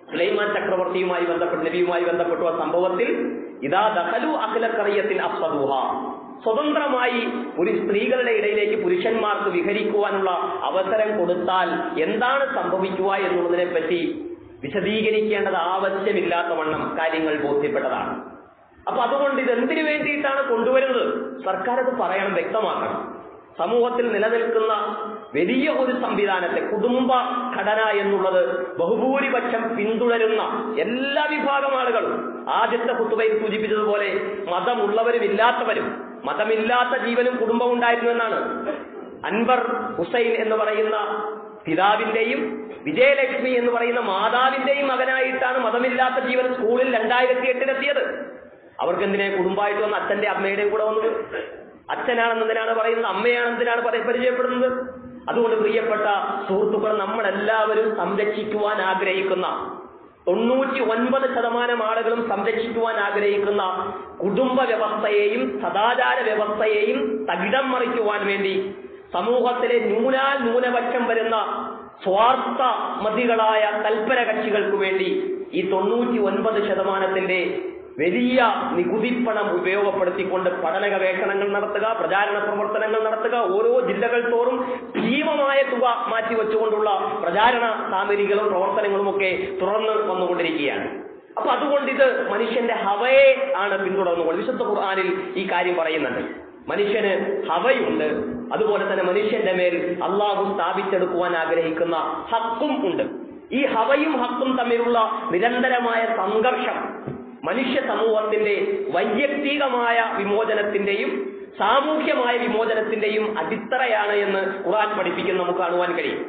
സുലൈമാൻ ചക്രവർത്തിയുമായി ബന്ധപ്പെട്ട് നബിയുമായി ബന്ധപ്പെട്ടു ആ സംഭവത്തിൽ ഇതാ ദഹലു അഖിലക്കറിയത്തിൽ അഫ്സദുഹ സ്വതന്ത്രമായി ഒരു സ്ത്രീകളുടെ ഇടയിലേക്ക് പുരുഷന്മാർക്ക് വിഹരിക്കുവാനുള്ള അവസരം കൊടുത്താൽ എന്താണ് സംഭവിക്കുക എന്നുള്ളതിനെ പറ്റി വിശദീകരിക്കേണ്ടത് ആവശ്യമില്ലാത്ത വണ്ണം കാര്യങ്ങൾ ബോധ്യപ്പെട്ടതാണ് അപ്പൊ അതുകൊണ്ട് ഇത് എന്തിനു വേണ്ടിയിട്ടാണ് കൊണ്ടുവരുന്നത് സർക്കാർ അത് പറയണം വ്യക്തമാക്കണം സമൂഹത്തിൽ നിലനിൽക്കുന്ന വലിയ ഒരു സംവിധാനത്തെ കുടുംബ ഘടന എന്നുള്ളത് ബഹുഭൂരിപക്ഷം പിന്തുടരുന്ന എല്ലാ വിഭാഗം ആളുകളും ആദ്യത്തെ കുത്തുബയിൽ സൂചിപ്പിച്ചതുപോലെ മതമുള്ളവരും ഇല്ലാത്തവരും മതമില്ലാത്ത ജീവനും കുടുംബം ഉണ്ടായിരുന്നു എന്നാണ് അൻവർ ഹുസൈൻ എന്ന് പറയുന്ന പിതാവിന്റെയും വിജയലക്ഷ്മി എന്ന് പറയുന്ന മാതാവിന്റെയും മകനായിട്ടാണ് മതമില്ലാത്ത ജീവൻ സ്കൂളിൽ രണ്ടായിരത്തി എട്ടിലെത്തിയത് അവർക്ക് എന്തിനെ കുടുംബമായിട്ട് വന്ന അച്ഛന്റെ അമ്മയുടെയും കൂടെ വന്നത് അച്ഛനാണെന്നതിനാണ് പറയുന്നത് അമ്മയാണെന്നതിനാണ് പറയ- പരിചയപ്പെടുന്നത് അതുകൊണ്ട് പ്രിയപ്പെട്ട സുഹൃത്തുക്കൾ നമ്മളെല്ലാവരും സംരക്ഷിക്കുവാൻ ആഗ്രഹിക്കുന്ന തൊണ്ണൂറ്റി ഒൻപത് ശതമാനം ആളുകളും സംരക്ഷിക്കുവാൻ ആഗ്രഹിക്കുന്ന കുടുംബ വ്യവസ്ഥയെയും സദാചാര വ്യവസ്ഥയെയും തകിടം മറിക്കുവാൻ വേണ്ടി സമൂഹത്തിലെ ന്യൂനാൽ ന്യൂനപക്ഷം വരുന്ന സ്വാർത്ഥ മതികളായ തൽപര കക്ഷികൾക്ക് വേണ്ടി ഈ തൊണ്ണൂറ്റി ഒൻപത് ശതമാനത്തിന്റെ വലിയ നികുതിപ്പണം ഉപയോഗപ്പെടുത്തിക്കൊണ്ട് പഠന ഗവേഷണങ്ങൾ നടത്തുക പ്രചാരണ പ്രവർത്തനങ്ങൾ നടത്തുക ഓരോ ജില്ലകൾ തോറും ഭീമമായ തുക മാറ്റിവെച്ചുകൊണ്ടുള്ള പ്രചാരണ സാമഗ്രികളും പ്രവർത്തനങ്ങളും ഒക്കെ തുറന്നു വന്നുകൊണ്ടിരിക്കുകയാണ് അപ്പൊ അതുകൊണ്ട് ഇത് മനുഷ്യന്റെ ഹവയെ ആണ് പിന്തുടർന്നുകൊണ്ട് വിശുദ്ധ ഖുർആാനിൽ ഈ കാര്യം പറയുന്നുണ്ട് മനുഷ്യന് ഹവയുണ്ട് അതുപോലെ തന്നെ മനുഷ്യന്റെ മേൽ അള്ളാഹു സ്ഥാപിച്ചെടുക്കുവാൻ ആഗ്രഹിക്കുന്ന ഹക്കും ഉണ്ട് ഈ ഹവയും ഹക്കും തമ്മിലുള്ള നിരന്തരമായ സംഘർഷം മനുഷ്യ സമൂഹത്തിന്റെ വൈയക്തികമായ വിമോചനത്തിന്റെയും സാമൂഹ്യമായ വിമോചനത്തിന്റെയും അടിത്തറയാണ് എന്ന് ഖുർആൻ പഠിപ്പിക്കുന്ന നമുക്ക് കാണുവാൻ കഴിയും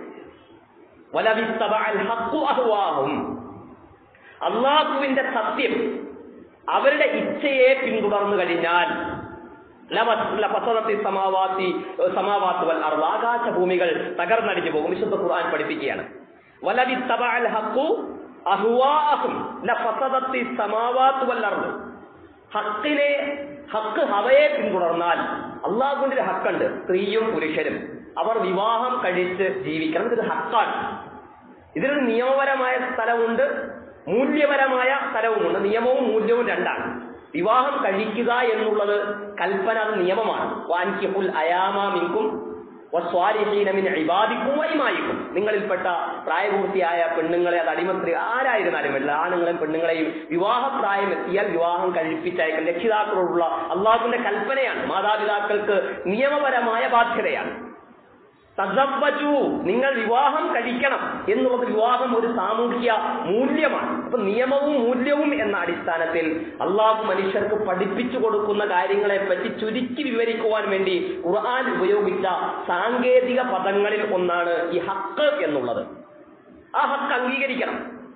വലവിത്തബഅൽ ഹഖു അഹ്വാഹും അള്ളാഹുവിന്റെ സത്യം അവരുടെ ഇച്ഛയെ പിന്തുടർന്നു കഴിഞ്ഞാൽ ലവ- ലഫസദത്തി സമാവാത്തി സമാവാത്ത് വൽ അർള് ആകാശഭൂമികൾ തകർന്നടിഞ്ഞു പോകും വിശുദ്ധ ഖുർആൻ പഠിപ്പിക്കുകയാണ് വലവിത്തബഅൽ ഹഖു അഹ്വാഹും ലഫസദത്തി സമാവാത്ത് വൽ അർള് ഹക്കിനെ ഹക്ക് ഹവയെ പിന്തുടർന്നാൽ അള്ളാഹുവിന്റെ ഒരു ഹക്കുണ്ട് സ്ത്രീയും പുരുഷനും അവർ വിവാഹം കഴിച്ച് ജീവിക്കണം ഇതൊരു ഹക്കാണ് ഇതിനൊരു നിയമപരമായ സ്ഥലമുണ്ട് മൂല്യപരമായ സ്ഥലവുമുണ്ട് നിയമവും മൂല്യവും രണ്ടാണ് വിവാഹം കഴിക്കുക എന്നുള്ളത് കൽപ്പന അത് നിയമമാണ് വാൻകിഹുൽ അയാമിൻകും വസ്വാരിഹീനമിൻ ഇബാദിക്കും വൈമായിക്കും നിങ്ങളിൽപ്പെട്ട പ്രായപൂർത്തിയായ പെണ്ണുങ്ങളെ അത് അടിമസ്ത്രീ ആരായിരുന്നാലും എല്ലാ ആണുങ്ങളെയും പെണ്ണുങ്ങളെയും വിവാഹപ്രായം എത്തിയാൽ വിവാഹം കഴിപ്പിച്ചയക്കാൻ രക്ഷിതാക്കളോടുള്ള അള്ളാഹുവിന്റെ കൽപ്പനയാണ് മാതാപിതാക്കൾക്ക് നിയമപരമായ ബാധ്യതയാണ് തസവ്വജു നിങ്ങൾ വിവാഹം കഴിക്കണം എന്നുള്ളത് വിവാഹം ഒരു സാമൂഹ്യ മൂല്യമാണ് അപ്പൊ നിയമവും മൂല്യവും എന്ന അടിസ്ഥാനത്തിൽ അള്ളാഹു മനുഷ്യർക്ക് പഠിപ്പിച്ചു കൊടുക്കുന്ന കാര്യങ്ങളെ പറ്റി ചുരുക്കി വിവരിക്കുവാൻ വേണ്ടി ഖുർആൻ ഉപയോഗിച്ച സാങ്കേതിക പദങ്ങളിൽ ഒന്നാണ് ഈ ഹക്ക് എന്നുള്ളത് ആ ഹക്ക് അംഗീകരിക്കണം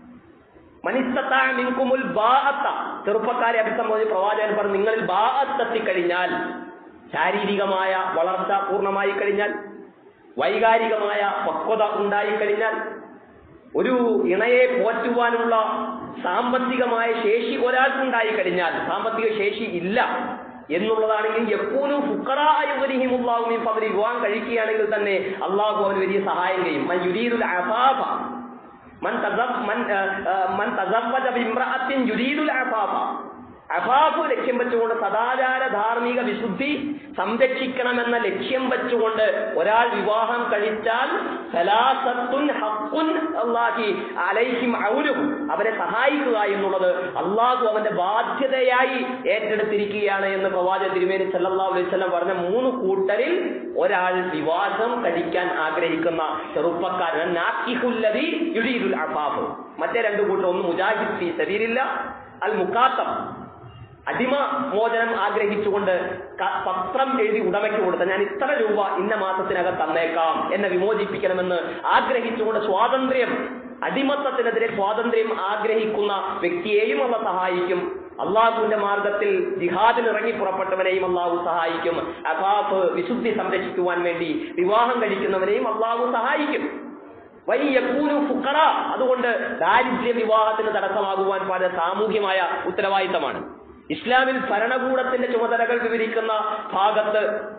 മനിസ്തത്താ മിൻകുമുൽ ബാഅത്ത ചെറുപ്പക്കാരെ അഭിസംബോധന പ്രവാചകൻ പറഞ്ഞു നിങ്ങളിൽ ബാഅത്തെത്തിക്കഴിഞ്ഞാൽ ശാരീരികമായ വളർച്ച പൂർണ്ണമായി കഴിഞ്ഞാൽ വൈകാരികമായ പക്വത ഉണ്ടായിക്കഴിഞ്ഞാൽ ഒരു ഇണയെ പോറ്റുവാനുള്ള സാമ്പത്തികമായ ശേഷി ഒരാൾക്കുണ്ടായി കഴിഞ്ഞാൽ സാമ്പത്തിക ശേഷി ഇല്ല എന്നുള്ളതാണെങ്കിൽ എപ്പോഴും ഫുക്കറായുവരിഹിമുള്ളാഹുമീ അവർ വിവാഹം കഴിക്കുകയാണെങ്കിൽ തന്നെ അള്ളാഹു അവന് വലിയ സഹായം ചെയ്യും മൻ യുരീദുൽ അഫാഫ മൻ തസബ് മൻ ആ, ആ, മൻ തസവ്വജ ബിംറഅത്തിൻ യുരീദുൽ അഫാഫ അഫാഫ് ലക്ഷ്യം വെച്ചുകൊണ്ട് സദാചാര ധാർമ്മിക വിശുദ്ധി സംരക്ഷിക്കണമെന്ന ലക്ഷ്യം വെച്ചുകൊണ്ട് ഒരാൾ വിവാഹം കഴിച്ചാൽ സലാസത്തുൻ ഹക്കുൻ അല്ലാഹി അലൈഹിം ഔലും അവരെ സഹായിക്കുക എന്നുള്ളത് അള്ളാഹു അവന്റെ ബാധ്യതയായി ഏറ്റെടുത്തിരിക്കുകയാണ് എന്ന് പ്രവാചക തിരുമേനി സല്ലല്ലാഹു അലൈഹി വസല്ലം പറഞ്ഞ മൂന്ന് കൂട്ടരിൽ ഒരാൾ വിവാഹം കഴിക്കാൻ ആഗ്രഹിക്കുന്ന ചെറുപ്പക്കാരൻ നാക്കിഹുല്ലതി യുരീദുൽ അഫാഫ് മറ്റേ രണ്ട് കൂട്ടർ ഒന്ന് മുജാഹിദ് ഫീ സബീലില്ല അൽ മുക്കാത്തം അടിമ മോചനം ആഗ്രഹിച്ചുകൊണ്ട് ക- പത്രം എഴുതി ഉടമയ്ക്ക് കൊടുത്ത ഞാൻ ഇത്ര രൂപ ഇന്ന മാസത്തിനകം തന്നേക്കാം എന്നെ വിമോചിപ്പിക്കണമെന്ന് ആഗ്രഹിച്ചുകൊണ്ട് സ്വാതന്ത്ര്യം അടിമത്തത്തിനെതിരെ സ്വാതന്ത്ര്യം ആഗ്രഹിക്കുന്ന വ്യക്തിയെയും അവ സഹായിക്കും അള്ളാഹുവിന്റെ മാർഗത്തിൽ ജിഹാദിന് ഇറങ്ങി പുറപ്പെട്ടവനെയും അള്ളാഹു സഹായിക്കും അഫാഫ് വിശുദ്ധി സംരക്ഷിക്കുവാൻ വേണ്ടി വിവാഹം കഴിക്കുന്നവനെയും അള്ളാഹു സഹായിക്കും വൈയക്കൂനു ഫുക്കറ അതുകൊണ്ട് ദാരിദ്ര്യ വിവാഹത്തിന് തടസ്സമാകുവാൻ പാടില്ല സാമൂഹ്യമായ ഉത്തരവാദിത്തമാണ് ഇസ്ലാമിൽ ഭരണകൂടത്തിന്റെ ചുമതലകൾ വിവരിക്കുന്ന ഭാഗത്ത്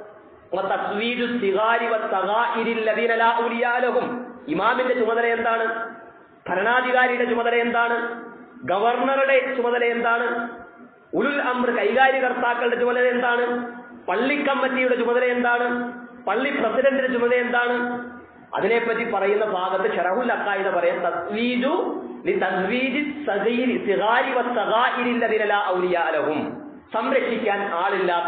വതസ്വീദു സിഗാരി വത്തഗാഇരിൽ ലദീന ലാ ഉലിയാ ലഹും. ഇമാമിന്റെ ചുമതല എന്താണ് ഭരണാധികാരിയുടെ ചുമതല എന്താണ് ഗവർണറുടെ ചുമതല എന്താണ് ഉലുൽ അമ്ര കൈകാര്യകർത്താക്കളുടെ ചുമതല എന്താണ് പള്ളി കമ്മിറ്റിയുടെ ചുമതല എന്താണ് പള്ളി പ്രസിഡന്റിന്റെ ചുമതല എന്താണ് അതിനെപ്പറ്റി പറയുന്ന ഭാഗത്ത് ഷറഹുൽ അക്കായിദ പറയാം തസ്വീജു ലി തസ്വീജി സഗീരി സിഗാരി വസ്സഗായിരില്ലതിന ലാ ഔലിയാ ലഹും സംരക്ഷിക്കാൻ ആളില്ലാത്ത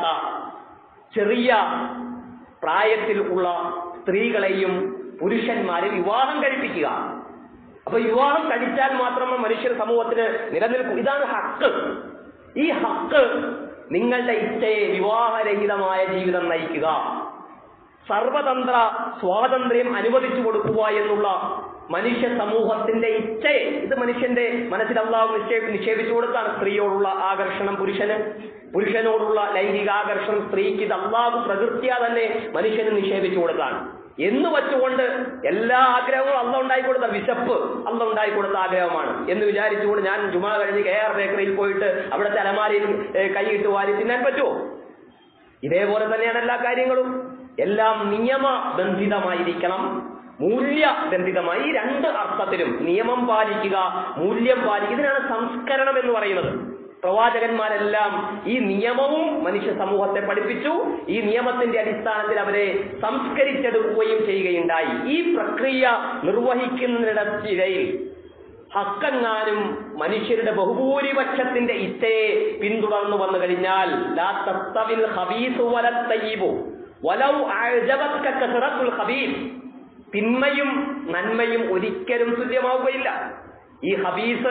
ചെറിയ പ്രായത്തിൽ ഉള്ള സ്ത്രീകളെയും പുരുഷന്മാരെ വിവാഹം കഴിപ്പിക്കുക അപ്പൊ വിവാഹം കഴിച്ചാൽ മാത്രമേ മനുഷ്യർ സമൂഹത്തിന് നിലനിൽക്കൂ ഇതാണ് ഹക്ക് ഈ ഹക്ക് നിങ്ങളുടെ ഇച്ഛയെ വിവാഹരഹിതമായ ജീവിതം നയിക്കുക സർവതന്ത്ര സ്വാതന്ത്ര്യം അനുവദിച്ചു കൊടുക്കുക എന്നുള്ള മനുഷ്യ സമൂഹത്തിന്റെ ഇച്ഛയെ ഇത് മനുഷ്യന്റെ മനസ്സിൽ അള്ളാഹു നിശ്ചയ നിക്ഷേപിച്ചു കൊടുത്താണ് സ്ത്രീയോടുള്ള ആകർഷണം പുരുഷന് പുരുഷനോടുള്ള ലൈംഗിക ആകർഷണം സ്ത്രീക്ക് ഇത് അള്ളാഹു പ്രകൃത്യാ തന്നെ മനുഷ്യന് നിക്ഷേപിച്ചു കൊടുത്താണ് എന്ന് വച്ചുകൊണ്ട് എല്ലാ ആഗ്രഹങ്ങളും അല്ല ഉണ്ടായി കൊടുത്ത വിശപ്പ് അല്ല ഉണ്ടായി കൊടുത്ത ആഗ്രഹമാണ് എന്ന് വിചാരിച്ചുകൊണ്ട് ഞാൻ ജുമാ കഴിഞ്ഞ് കെ ആർ ബേക്കറിയിൽ പോയിട്ട് അവിടുത്തെ അലമാരയിൽ ഏഹ്, കൈയിട്ട് വാരി തിന്നാൻ പറ്റുമോ ഇതേപോലെ തന്നെയാണ് എല്ലാ കാര്യങ്ങളും എല്ലാം നിയമബന്ധിതമായിരിക്കണം മൂല്യബന്ധിതമായി ഈ രണ്ട് അർത്ഥത്തിലും നിയമം പാലിക്കുക മൂല്യം പാലിക്കുക ഇതിനാണ് സംസ്കരണം എന്ന് പറയുന്നത് പ്രവാചകന്മാരെല്ലാം ഈ നിയമവും മനുഷ്യ സമൂഹത്തെ പഠിപ്പിച്ചു ഈ നിയമത്തിന്റെ അടിസ്ഥാനത്തിൽ അവരെ സംസ്കരിച്ചെടുക്കുകയും ചെയ്യുകയുണ്ടായി ഈ പ്രക്രിയ നിർവഹിക്കുന്നതിനിടയിൽ ഹക്കെങ്ങാനും മനുഷ്യരുടെ ബഹുഭൂരിപക്ഷത്തിന്റെ ഇച്ഛയെ പിന്തുടർന്നു വന്നു കഴിഞ്ഞാൽ ലാ തസ്തവിൽ ഖബീസു വല തയ്യിബു വലൗ അഅജബത്ക കസറത്തുൽ ഖബീസ് തിന്മയും നന്മയും ഒരിക്കലും തുല്യമാവുകയില്ല ഈ ഹബീസ്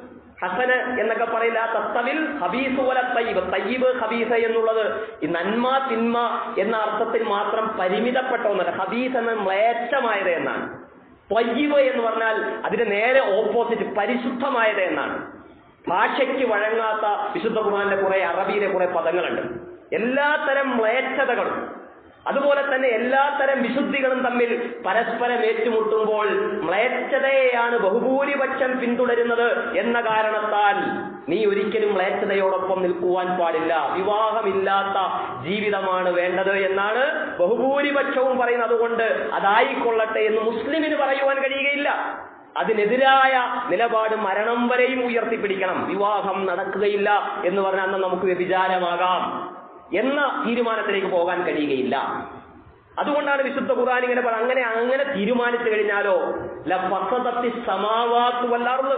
ഹസന് എന്നൊക്കെ പറയില്ല തത്തവിൽ ഹബീസ് വല തയ്യബ് തയ്യബ് ഹബീസ് എന്നുള്ളത് ഈ നന്മ തിന്മ എന്ന അർത്ഥത്തിൽ മാത്രം പരിമിതപ്പെട്ട ഒന്നല്ല ഹബീസ് എന്ന മ്ലേച്ഛമായത് എന്നാണ് ത്വയ്യബ് എന്ന് പറഞ്ഞാൽ അതിന്റെ നേരെ ഓപ്പോസിറ്റ് പരിശുദ്ധമായത് എന്നാണ് ഭാഷയ്ക്ക് വഴങ്ങാത്ത വിശുദ്ധ ഖുർആന്റെ കുറെ അറബിയിലെ കുറെ പദങ്ങളുണ്ട് എല്ലാത്തരം മ്ലേച്ഛതകളും അതുപോലെ തന്നെ എല്ലാത്തരം വിശുദ്ധികളും തമ്മിൽ പരസ്പരം ഏറ്റുമുട്ടുമ്പോൾ മ്ലേച്ഛതയെയാണ് ബഹുഭൂരിപക്ഷം പിന്തുടരുന്നത് എന്ന കാരണത്താൽ നീ ഒരിക്കലും മ്ലേച്ഛതയോടൊപ്പം നിൽക്കുവാൻ പാടില്ല വിവാഹമില്ലാത്ത ജീവിതമാണ് വേണ്ടത് എന്നാണ് ബഹുഭൂരിപക്ഷവും പറയുന്നത് അതുകൊണ്ട് അതായിക്കൊള്ളട്ടെ എന്ന് മുസ്ലിമിന് പറയുവാൻ കഴിയുകയില്ല അതിനെതിരായ നിലപാട് മരണം വരെയും ഉയർത്തിപ്പിടിക്കണം വിവാഹം നടക്കുകയില്ല എന്ന് പറഞ്ഞാൽ അന്ന് നമുക്ക് വ്യഭിചാരമാകാം എന്ന തീരുമാനത്തിലേക്ക് പോകാൻ കഴിയുകയില്ല അതുകൊണ്ടാണ് വിശുദ്ധ ഖുർആൻ ഇങ്ങനെ പറ അങ്ങനെ അങ്ങനെ തീരുമാനിച്ചു കഴിഞ്ഞാലോ ലഫസതത്തി സമാവാത്തു വല്ലാറുള്ളത്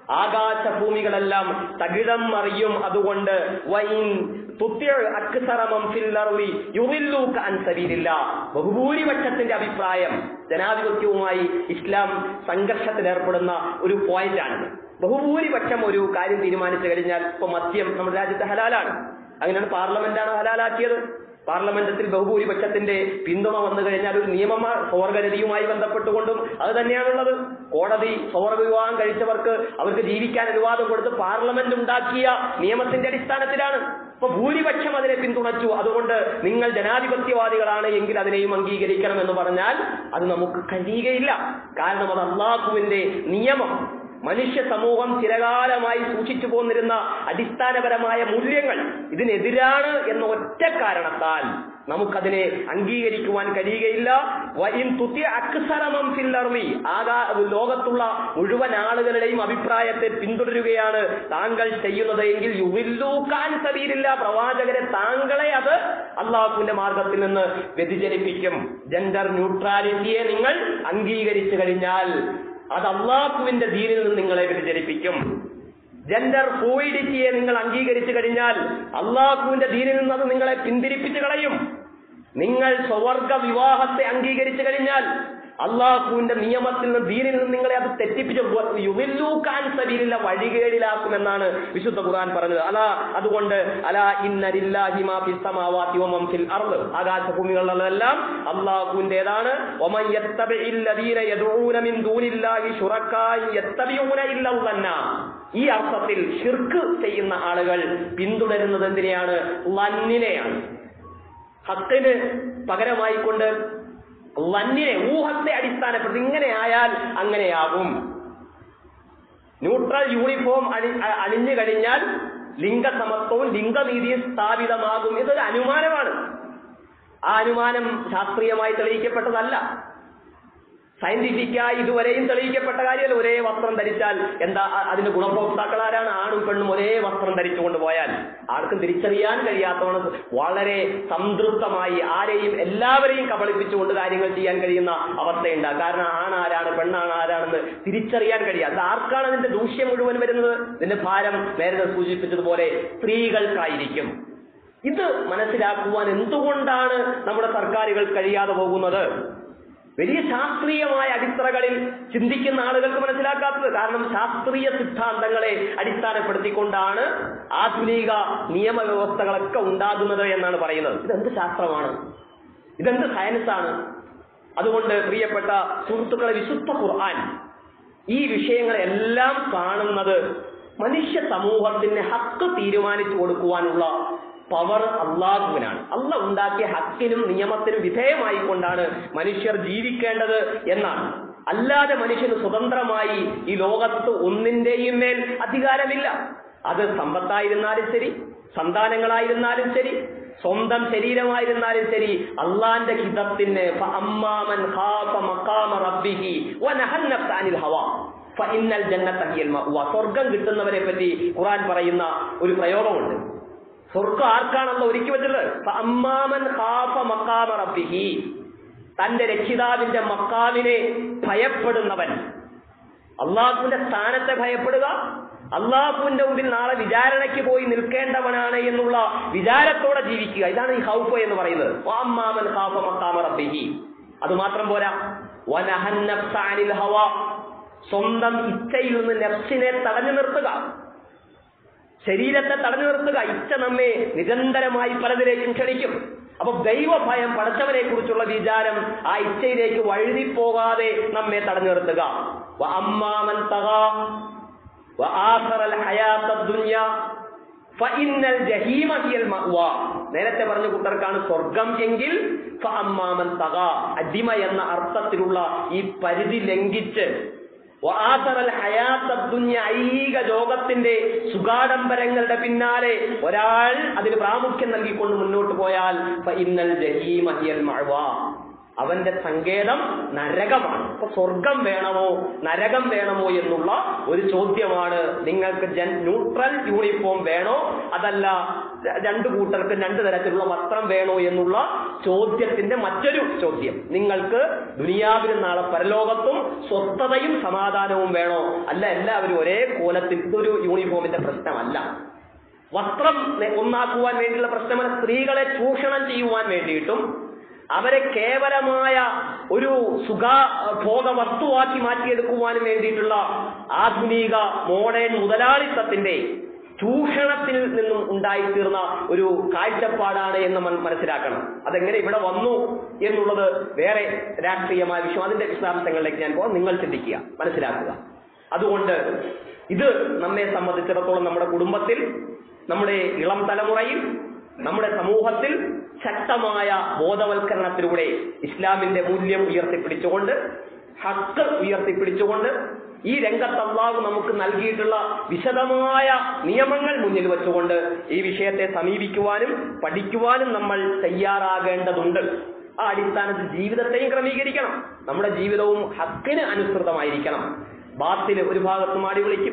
ആകാശഭൂമികളെല്ലാം തകിടം മറിയും അതുകൊണ്ട് വൈൻ തുത്തിയ അക്സറമം ഫില്ലർലി യുറില്ലൂക്ക അൻസബീലില്ല ബഹുഭൂരിപക്ഷത്തിന്റെ അഭിപ്രായം ജനാധിപത്യവുമായി ഇസ്ലാം സംഘർഷത്തിൽ ഏർപ്പെടുന്ന ഒരു പോയിന്റാണ് ബഹുഭൂരിപക്ഷം ഒരു കാര്യം തീരുമാനിച്ചു കഴിഞ്ഞാൽ ഇപ്പൊ മദ്യം നമ്മുടെ രാജ്യത്തെ ഹലാലാണ് അങ്ങനെയാണ് പാർലമെന്റാണ് ഹലാലാക്കിയത് പാർലമെന്റത്തിൽ ബഹുഭൂരിപക്ഷത്തിന്റെ പിന്തുണ വന്നു കഴിഞ്ഞാൽ ഒരു നിയമം സ്വർഗരതിയുമായി ബന്ധപ്പെട്ടുകൊണ്ടും അത് തന്നെയാണുള്ളത് കോടതി സ്വർഗ വിവാഹം കഴിച്ചവർക്ക് അവർക്ക് ജീവിക്കാൻ അനുവാദം കൊടുത്ത് പാർലമെന്റ് ഉണ്ടാക്കിയ നിയമത്തിന്റെ അടിസ്ഥാനത്തിലാണ് ഇപ്പൊ ഭൂരിപക്ഷം അതിനെ പിന്തുണച്ചു അതുകൊണ്ട് നിങ്ങൾ ജനാധിപത്യവാദികളാണ് എങ്കിൽ അതിനെയും അംഗീകരിക്കണം എന്ന് പറഞ്ഞാൽ അത് നമുക്ക് കഴിയുകയില്ല കാരണം അത് അള്ളാഹുവിന്റെ നിയമം മനുഷ്യ സമൂഹം ചിരകാലമായി സൂക്ഷിച്ചു പോന്നിരുന്ന അടിസ്ഥാനപരമായ മൂല്യങ്ങൾ ഇതിനെതിരാണ് എന്ന ഒറ്റ കാരണത്താൽ നമുക്കതിനെ അംഗീകരിക്കുവാൻ കഴിയുകയില്ല വഇൻ തുതി അക്സറമം ഫിൽ അർളി ആകാ ലോകത്തുള്ള മുഴുവൻ ആളുകളുടെയും അഭിപ്രായത്തെ പിന്തുടരുകയാണ് താങ്കൾ ചെയ്യുന്നത് എങ്കിൽ യുവില്ലൂക്കാൻ സബീലില്ല പ്രവാചകരെ താങ്കളെ അത് അള്ളാഹുവിന്റെ മാർഗത്തിൽ നിന്ന് വ്യതിചലിപ്പിക്കും ജെൻഡർ ന്യൂട്രാലിറ്റിയെ നിങ്ങൾ അംഗീകരിച്ചു കഴിഞ്ഞാൽ അത് അള്ളാഹുവിന്റെ ദീനിൽ നിന്ന് നിങ്ങളെ വ്യതിചലിപ്പിക്കും ജെൻഡർ ഫ്ലൂയിഡിറ്റിയെ നിങ്ങൾ അംഗീകരിച്ചു കഴിഞ്ഞാൽ അള്ളാഹുവിന്റെ ദീനിൽ നിന്ന് അത് നിങ്ങളെ പിന്തിരിപ്പിച്ചു കളയും നിങ്ങൾ സ്വവർഗ വിവാഹത്തെ അംഗീകരിച്ചു കഴിഞ്ഞാൽ അള്ളാഹുവിന്റെ നിയമത്തിൽ നിന്ന് ദീനിൽ നിന്ന് നിങ്ങളെ അത് തെറ്റിപ്പിച്ച് യുവില്ലൂക്കാൻ സബീലില്ല വഴികേടിലാക്കുമെന്നാണ് വിശുദ്ധ ഖുർആൻ പറഞ്ഞത് അല അതുകൊണ്ട് അല ഇന്നരില്ലാഹി മാ ഫിസ് സമാവാതി വമൻ ഫിൽ അർദ് ആകാശഭൂമികളിലെല്ലാം അള്ളാഹുവിന്റേതാണ് വമൻ യത്തബിഇൽ ലദീന യദഊന മിൻ ദൂനില്ലാഹി ശുറക്കായി യത്തബിഊന ഇല്ല ദന്ന ഈ അർത്ഥത്തിൽ ഷിർക്ക് ചെയ്യുന്ന ആളുകൾ പിന്തുടരുന്നത് എന്തിനെയാണ് ലന്നിനെയാണ് ഹക്കിന് പകരമായിക്കൊണ്ട് ലന്നിനെ ഊഹത്തെ അടിസ്ഥാനപ്പെടുത്തി ഇങ്ങനെ ആയാൽ അങ്ങനെയാകും ന്യൂട്രൽ യൂണിഫോം അണി അ- അണിഞ്ഞു കഴിഞ്ഞാൽ ലിംഗസമത്വവും ലിംഗനീതിയും സ്ഥാപിതമാകും ഇതൊരു അനുമാനമാണ് ആ അനുമാനം ശാസ്ത്രീയമായി തെളിയിക്കപ്പെട്ടതല്ല സയന്റിഫിക്കായി ഇതുവരെയും തെളിയിക്കപ്പെട്ട കാര്യമല്ല ഒരേ വസ്ത്രം ധരിച്ചാൽ എന്താ അ- അതിന് ഗുണഭോക്താക്കൾ ആരാണ് ആണും പെണ്ണും ഒരേ വസ്ത്രം ധരിച്ചുകൊണ്ട് പോയാൽ ആർക്കും തിരിച്ചറിയാൻ കഴിയാത്തവണ്ണം വളരെ സംതൃപ്തമായി ആരെയും എല്ലാവരെയും കബളിപ്പിച്ചുകൊണ്ട് കാര്യങ്ങൾ ചെയ്യാൻ കഴിയുന്ന അവസ്ഥയുണ്ടാകും കാരണം ആണാരാണ് പെണ്ണാണ് ആരാണെന്ന് തിരിച്ചറിയാൻ കഴിയാം അത് ആർക്കാണ് അതിന്റെ ദൂഷ്യം മുഴുവൻ വരുന്നത് ഇതിന്റെ ഭാരം നേരത്തെ സൂചിപ്പിച്ചതുപോലെ സ്ത്രീകൾക്കായിരിക്കും ഇത് മനസ്സിലാക്കുവാൻ എന്തുകൊണ്ടാണ് നമ്മുടെ സർക്കാരുകൾ കഴിയാതെ പോകുന്നത് വലിയ ശാസ്ത്രീയമായ അടിത്തറകളിൽ ചിന്തിക്കുന്ന ആളുകൾക്ക് മനസ്സിലാക്കാത്തത് കാരണം ശാസ്ത്രീയ സിദ്ധാന്തങ്ങളെ അടിസ്ഥാനപ്പെടുത്തിക്കൊണ്ടാണ് ആധുനിക നിയമവ്യവസ്ഥകളൊക്കെ ഉണ്ടാകുന്നത് എന്നാണ് പറയുന്നത് ഇതെന്ത് ശാസ്ത്രമാണ് ഇതെന്ത് സയൻസാണ് അതുകൊണ്ട് പ്രിയപ്പെട്ട സുഹൃത്തുക്കളെ വിശുദ്ധ ഖുർആൻ ഈ വിഷയങ്ങളെല്ലാം കാണുന്നത് മനുഷ്യ സമൂഹത്തിന് ഹക്ക് തീരുമാനിച്ചു കൊടുക്കുവാനുള്ള പവർ അള്ളാഹുവിനാണ് അള്ള ഉണ്ടാക്കിയ ഹക്കിനും നിയമത്തിനും വിധേയമായി കൊണ്ടാണ് മനുഷ്യർ ജീവിക്കേണ്ടത് എന്നാണ് അല്ലാതെ മനുഷ്യന് സ്വതന്ത്രമായി ഈ ലോകത്ത് ഒന്നിന്റെയും മേൽ അധികാരമില്ല അത് സമ്പത്തായിരുന്നാലും ശരി സന്താനങ്ങളായിരുന്നാലും ശരി സ്വന്തം ശരീരമായിരുന്നാലും ശരി അള്ളാന്റെ ഹിതത്തിന് ഫഅമ്മാമൻ ഖാഫ മഖാമ റബ്ബിഹി വനഹൻ നഫ്സ അനിൽ ഹവാ ഫഇന്നൽ ജന്നത ഹിയൽ മഅ്വ സ്വർഗ്ഗം കിട്ടുന്നവരെ പറ്റി ഖുർആൻ പറയുന്ന ഒരു പ്രയോഗമുണ്ട് സ്വർഗ്ഗം ആർക്കാണല്ലോ ഒരുക്കി വെച്ചിട്ടുള്ളത് ഫഅമ്മാമൻ ഖാഫ മഖാമ റബ്ബിഹി തന്റെ രക്ഷിതാവിന്റെ മക്കാമിനെ ഭയപ്പെടുന്നവൻ അള്ളാഹുവിന്റെ സ്ഥാനത്തെ ഭയപ്പെടുക അള്ളാഹുവിന്റെ മുമ്പിൽ നാളെ വിചാരണയ്ക്ക് പോയി നിൽക്കേണ്ടവനാണ് എന്നുള്ള വിചാരത്തോടെ ജീവിക്കുക ഇതാണ് ഈ ഹൗഫ് എന്ന് പറയുന്നത് വാമ്മാമൻ ഖാഫ മഖാമ റബ്ബിഹി അത് മാത്രം പോരാ വനഹൻ നഫ്സ അനിൽ ഹവാ സ്വന്തം ഇച്ഛയിൽ നിന്ന് നഫ്സിനെ തടഞ്ഞു നിർത്തുക ശരീരത്തെ തടഞ്ഞു നിർത്തുക ഇച്ഛ നമ്മെ നിരന്തരമായി പലതിലേക്കും ക്ഷണിക്കും അപ്പൊ ദൈവഭയം പടച്ചവനെ കുറിച്ചുള്ള വിചാരം ആ ഇച്ഛയിലേക്ക് വഴുതിപ്പോകാതെ നമ്മെ തടഞ്ഞു നിർത്തുക വ അമ്മാമൻ തഗാ വ ആഖറൽ ഹയാത്ത ദുനിയ ഫഇന്നൽ ജഹീമ ഹിയൽ മഅ്വാ നേരത്തെ പറഞ്ഞ കൂട്ടർക്കാണ് സ്വർഗം എങ്കിൽ ഫഅമ്മാമൻ തഗാ അടിമ എന്ന അർത്ഥത്തിലുള്ള ഈ പരിധി ലംഘിച്ച് വആസറൽ ഹയാത്ത ദുനിയ ഐഹിക ലോകത്തിന്റെ സുഖാഡംബരങ്ങളുടെ പിന്നാലെ ഒരാൾ അതിന് പ്രാമുഖ്യം നൽകിക്കൊണ്ട് മുന്നോട്ട് പോയാൽ ഫഇന്നൽ ജഹീമ ഹിയൽ മഅ്വാ അവന്റെ സങ്കേതം നരകമാണ് അപ്പൊ സ്വർഗം വേണമോ നരകം വേണമോ എന്നുള്ള ഒരു ചോദ്യമാണ് നിങ്ങൾക്ക് ജൻ ന്യൂട്രൽ യൂണിഫോം വേണോ അതല്ല ര- രണ്ടു കൂട്ടർക്ക് രണ്ടു തരത്തിലുള്ള വസ്ത്രം വേണോ എന്നുള്ള ചോദ്യത്തിന്റെ മറ്റൊരു ചോദ്യം നിങ്ങൾക്ക് ദുനിയാവിലും നാളെ പരലോകത്തും സ്വസ്ഥതയും സമാധാനവും വേണോ അല്ല എല്ലാവരും ഒരേ കോലത്തിൽ ഇതൊരു യൂണിഫോമിന്റെ പ്രശ്നമല്ല വസ്ത്രം നെ- ഒന്നാക്കുവാൻ വേണ്ടിയുള്ള പ്രശ്നമല്ല സ്ത്രീകളെ ചൂഷണം ചെയ്യുവാൻ വേണ്ടിയിട്ടും അവരെ കേവലമായ ഒരു സുഖ ഭോഗ വസ്തുവാക്കി മാറ്റിയെടുക്കുവാനും വേണ്ടിയിട്ടുള്ള ആധുനിക മോഡേൺ മുതലാളിത്തത്തിന്റെ ചൂഷണത്തിൽ നിന്നും ഉണ്ടായിത്തീർന്ന ഒരു കാഴ്ചപ്പാടാണ് എന്ന് മൻ- മനസ്സിലാക്കണം അതെങ്ങനെ ഇവിടെ വന്നു എന്നുള്ളത് വേറെ രാഷ്ട്രീയമായ വിഷയം അതിന്റെ വിശദാംശങ്ങളിലേക്ക് ഞാൻ പോകാം നിങ്ങൾ ചിന്തിക്കുക മനസ്സിലാക്കുക അതുകൊണ്ട് ഇത് നമ്മെ സംബന്ധിച്ചിടത്തോളം നമ്മുടെ കുടുംബത്തിൽ നമ്മുടെ ഇളം തലമുറയിൽ നമ്മുടെ സമൂഹത്തിൽ ശക്തമായ ബോധവൽക്കരണത്തിലൂടെ ഇസ്ലാമിന്റെ മൂല്യം ഉയർത്തിപ്പിടിച്ചുകൊണ്ട് ഹക്ക് ഉയർത്തിപ്പിടിച്ചുകൊണ്ട് ഈ രംഗത്ത് അള്ളാഹു നമുക്ക് നൽകിയിട്ടുള്ള വിശദമായ നിയമങ്ങൾ മുന്നിൽ വെച്ചുകൊണ്ട് ഈ വിഷയത്തെ സമീപിക്കുവാനും പഠിക്കുവാനും നമ്മൾ തയ്യാറാകേണ്ടതുണ്ട് ആ അടിസ്ഥാനത്തിൽ ജീവിതത്തെയും ക്രമീകരിക്കണം നമ്മുടെ ജീവിതവും ഹക്കിന് അനുസൃതമായിരിക്കണം ബാത്തിൽ ഒരു ഭാഗത്ത് മാടി വിളിക്കും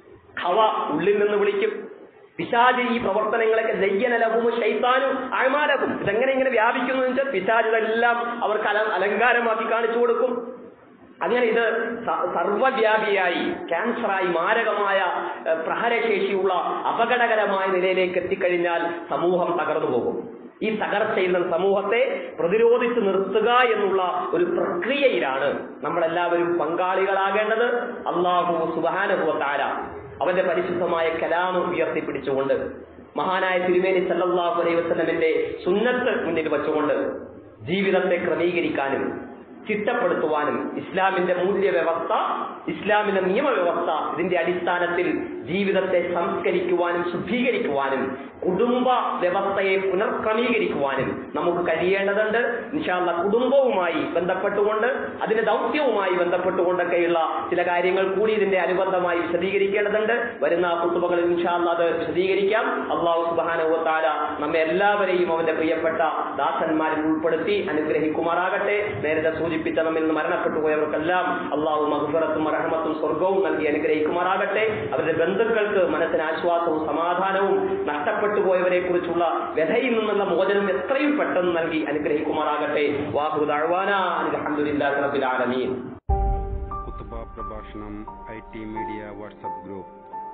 ഹവ ഉള്ളിൽ നിന്ന് വിളിക്കും പിശാജ് ഈ പ്രവർത്തനങ്ങളൊക്കെ ജയ്യനലവും ശൈത്താനും അഴമാലവും ഇതെങ്ങനെ ഇങ്ങനെ വ്യാപിക്കുന്നു എന്ന് വെച്ചാൽ പിശാജ് ഇതെല്ലാം അവർക്ക് അല അലങ്കാരമാക്കി കാണിച്ചു കൊടുക്കും അങ്ങനെ ഇത് സ- സർവ്വവ്യാപിയായി ക്യാൻസറായി മാരകമായ ഏഹ്, പ്രഹരശേഷിയുള്ള അപകടകരമായ നിലയിലേക്ക് എത്തിക്കഴിഞ്ഞാൽ സമൂഹം തകർന്നു പോകും ഈ തകർച്ചയിൽ നിന്ന് സമൂഹത്തെ പ്രതിരോധിച്ച് നിർത്തുക എന്നുള്ള ഒരു പ്രക്രിയയിലാണ് നമ്മളെല്ലാവരും പങ്കാളികളാകേണ്ടത് അള്ളാഹു സുബാനുഭവത്താര അവന്റെ പരിശുദ്ധമായ കലാമ് ഉയർത്തിപ്പിടിച്ചുകൊണ്ട് മഹാനായ തിരുമേനി സല്ലല്ലാഹു അലൈഹി വസല്ലമിന്റെ സുന്നത്ത് മുന്നിൽ വെച്ചുകൊണ്ട് ജീവിതത്തെ ക്രമീകരിക്കാനും ചിട്ടപ്പെടുത്തുവാനും ഇസ്ലാമിന്റെ മൂല്യവ്യവസ്ഥ ഇസ്ലാമിന്റെ നിയമവ്യവസ്ഥ ഇതിന്റെ അടിസ്ഥാനത്തിൽ ജീവിതത്തെ സംസ്കരിക്കുവാനും ശുദ്ധീകരിക്കുവാനും കുടുംബ വ്യവസ്ഥയെ പുനർക്രമീകരിക്കുവാനും നമുക്ക് കഴിയേണ്ടതുണ്ട് നിശാന്ത കുടുംബവുമായി ബന്ധപ്പെട്ടുകൊണ്ട് അതിന്റെ ദൗത്യവുമായി ബന്ധപ്പെട്ടുകൊണ്ടൊക്കെയുള്ള ചില കാര്യങ്ങൾ കൂടി ഇതിന്റെ അനുബന്ധമായി വിശദീകരിക്കേണ്ടതുണ്ട് വരുന്ന കുത്തുബകളിൽ നിശാന്ത അത് വിശദീകരിക്കാം അള്ളാഹു സുബാനുവത്താല നമ്മെ എല്ലാവരെയും അവന്റെ പ്രിയപ്പെട്ട ദാസന്മാരിൽ ഉൾപ്പെടുത്തി അനുഗ്രഹിക്കുമാറാകട്ടെ നേരത്തെ സൂചി സൂചിപ്പിച്ച നമ്മിൽ നിന്ന് മരണപ്പെട്ടു പോയവർക്കെല്ലാം അള്ളാഹു മഹുഫറത്തും റഹമത്തും സ്വർഗവും നൽകി അനുഗ്രഹിക്കുമാറാകട്ടെ അവരുടെ ബന്ധുക്കൾക്ക് മനസ്സിന് ആശ്വാസവും സമാധാനവും നഷ്ടപ്പെട്ടു പോയവരെ കുറിച്ചുള്ള വ്യഥയിൽ നിന്നുള്ള മോചനം എത്രയും പെട്ടെന്ന് നൽകി അനുഗ്രഹിക്കുമാറാകട്ടെ വാഹു തഴവാന അലഹമുല്ലാ റബ്ബിൽ ആലമീൻ കുത്തുബ പ്രഭാഷണം I T media WhatsApp group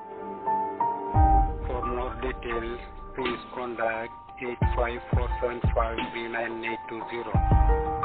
For more details, please contact 85475 3980.